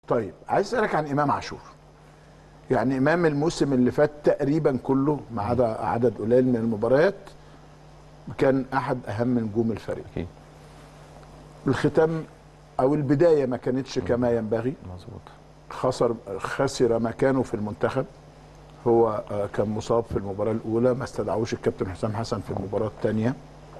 طيب عايز اسالك عن امام عاشور يعني امام الموسم اللي فات تقريبا كله ما عدا عدد قليل من المباريات كان احد اهم نجوم الفريق اكيد الختام او البدايه ما كانتش كما ينبغي مظبوط خسر خسر مكانه في المنتخب هو آه، كان مصاب في المباراه الاولى ما استدعوش الكابتن حسام حسن في المباراه الثانيه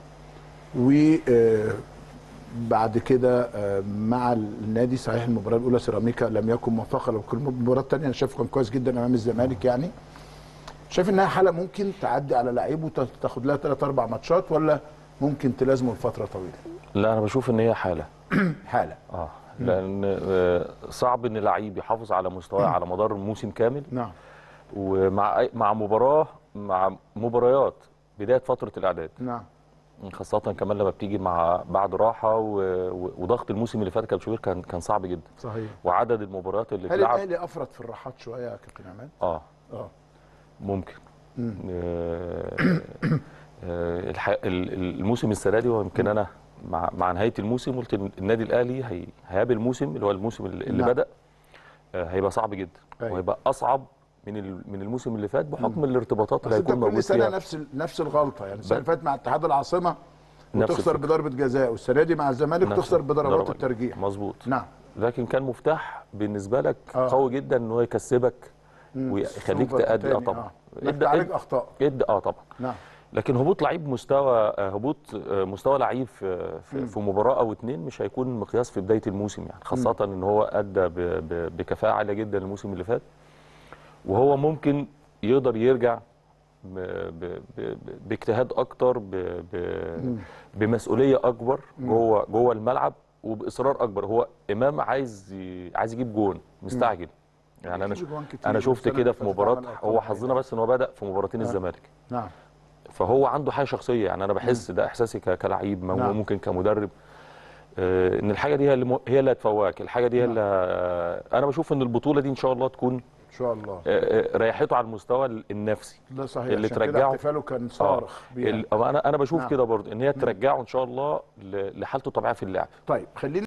وبعد كده آه، مع النادي صحيح المباراه الاولى سيراميكا لم يكن موفقا لو كل المباراه الثانيه انا شايفه كان كويس جدا امام الزمالك يعني شايف انها حاله ممكن تعدي على لعيب وتاخد لها ثلاث اربع ماتشات ولا ممكن تلازمه لفتره طويله لا انا بشوف ان هي حاله حاله اه لان آه، صعب ان لعيب يحافظ على مستواه على مدار موسم كامل نعم ومع أي- مع مباراه مع مباريات بدايه فتره الاعداد نعم خاصه كمان لما بتيجي مع بعد راحه و... و- وضغط الموسم اللي فات كان شوبير كان كان صعب جدا صحيح وعدد المباريات اللي هل اتلعب الاهلي افرط في الراحات شويه يا كابتن عماد؟ اه اه ممكن مم. آه، آه، الح- ال- ال- الموسم السنه دي ويمكن انا مع مع نهايه الموسم قلت إن النادي الاهلي هي- هيقابل موسم اللي هو الموسم اللي اللي نعم. بدا آه، هيبقى صعب جدا أيوة. وهيبقى اصعب من ال- من الموسم اللي فات بحكم الارتباطات بس اللي انت هيكون كل موجود سنه فيها نفس ال- نفس الغلطه يعني السنه ب- اللي فاتت مع اتحاد العاصمه نفس وتخسر الفكرة. بضربه جزاء والسنه دي مع الزمالك نفس تخسر بضربات ضربات. الترجيح مظبوط نعم لكن كان مفتاح بالنسبه لك آه. قوي جدا ان هو يكسبك ويخليك سوبر تأدي اه تاني، طبعا انك ادى تعالج ادى اخطاء ادى اه طبعا نعم لكن هبوط لعيب مستوى آه، هبوط آه، مستوى لعيب في, في, في مباراه او اتنين مش هيكون مقياس في بدايه الموسم يعني خاصه ان هو ادى ب- ب- بكفاءه عاليه جدا الموسم اللي فات وهو ممكن يقدر يرجع ب- ب- ب- باجتهاد اكتر ب- ب- بمسؤوليه اكبر جوه جوه الملعب وباصرار اكبر هو امام عايز ي- عايز يجيب جون مستعجل يعني انا يجيب جوان كتير انا شفت والسنة كده اللي في فاتت مباراه عمل أرقام هو عالية. حظنا بس ان هو بدا في مباراتين الزمالك نعم فهو عنده حاجه شخصيه يعني انا بحس ده احساسي ك- كلعيب ما هو نعم. ممكن كمدرب آه، ان الحاجه دي هي اللي م- هي اللي هتفوقك الحاجه دي هي اللي انا بشوف ان البطوله دي ان شاء الله تكون ان شاء الله آه، آه، ريحته على المستوى النفسي ده صحيح اللي عشان كده ترجعه- احتفاله كان صارخ بيها ال- انا انا بشوف نعم. كده برضه ان هي ترجعه ان شاء الله ل- لحالته الطبيعيه في اللعب طيب خلينا